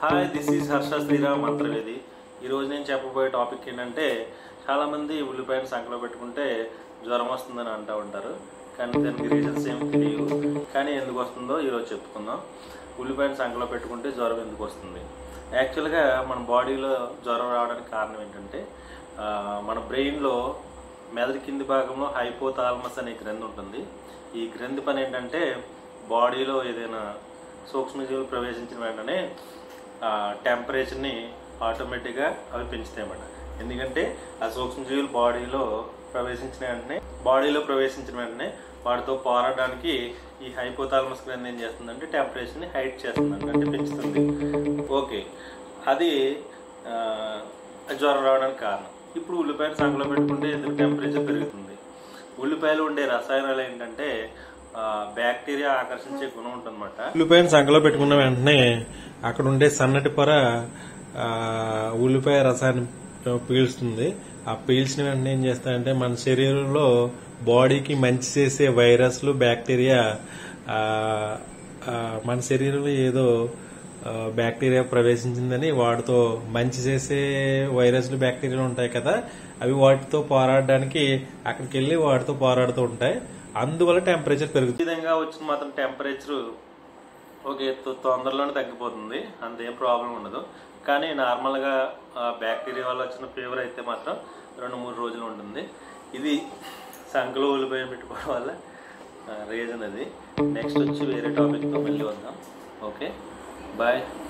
hi this is Harsha Sriram Mantravedi ఈరోజు నేను చెప్పబోయే టాపిక్ ఏంటంటే చాలామంది ఉల్లిపాయను సంకలో పెట్టుకుంటే జ్వరం వస్తుందని అంటూ ఉంటారు కానీ దానికి రీజన్స్ ఏమి తెలియవు కానీ ఎందుకు వస్తుందో ఈరోజు చెప్పుకుందాం ఉల్లిపాయను సంకలో పెట్టుకుంటే జ్వరం ఎందుకు వస్తుంది యాక్చువల్గా మన బాడీలో జ్వరం రావడానికి కారణం ఏంటంటే ఆ, మన బ్రెయిన్లో మెదడు కింది భాగంలో హైపోథాలమస్ అనే గ్రంథి ఉంటుంది ఈ గ్రంథి పని ఏంటంటే బాడీలో ఏదైనా సూక్ష్మజీవులు ప్రవేశించిన వెంటనే ఆ టెంపరేచర్ని ఆటోమేటిక్గా అవి పెంచుతాయి అన్నమాట ఎందుకంటే ఆ సూక్ష్మజీవులు బాడీలో ప్రవేశించిన వెంటనే బాడీలో ప్రవేశించిన వెంటనే వాటితో పోరాడడానికి ఈ హైపోథాలమస్ గ్రంథి ఏం చేస్తుందంటే టెంపరేచర్ని హైట్ చేస్తుందండి అంటే పెంచుతుంది ఓకే అది ఆ, జ్వరం రావడానికి కారణం ఇప్పుడు ఉల్లిపాయలు సంకలో పెట్టుకుంటే ఎందుకు టెంపరేచర్ పెరుగుతుంది ఉల్లిపాయలు ఉండే రసాయనాలు ఏంటంటే ఆ, బ్యాక్టీరియా ఆకర్షించే గుణం ఉంటుందన్నమాట ఉల్లిపాయను సంకలో పెట్టుకున్న వెంటనే అక్కడ ఉండే సన్నటి పొర ఆ, ఉల్లిపాయ రసాయనం పీల్చుతుంది ఆ పీల్చిన వెంటనే ఏం చేస్తాయంటే మన శరీరంలో బాడీకి మంచి చేసే వైరస్లు బ్యాక్టీరియా ఆ, ఆ, మన శరీరంలో ఏదో ఆ, బ్యాక్టీరియా ప్రవేశించిందని వాటితో మంచి చేసే వైరస్లు బ్యాక్టీరియాలు ఉంటాయి కదా అవి వాటితో పోరాడడానికి అక్కడికి వెళ్ళి వాటితో పోరాడుతూ ఉంటాయి అందువల్ల టెంపరేచర్ పెరుగుతుంది ఈ విధంగా వచ్చిన మాత్రం టెంపరేచర్ ఓకే తొ- తొందరలోనే తగ్గిపోతుంది అంతేం ప్రాబ్లం ఉండదు కానీ నార్మల్గా బ్యాక్టీరియా వల్ల వచ్చిన ఫీవర్ అయితే మాత్రం రెండు మూడు రోజులు ఉంటుంది ఇది సంకలో ఉల్లిపాయ పెట్టుకోవడం వల్ల రీజన్ అది నెక్స్ట్ వచ్చి వేరే టాపిక్తో మళ్ళీ వద్దాం ఓకే బాయ్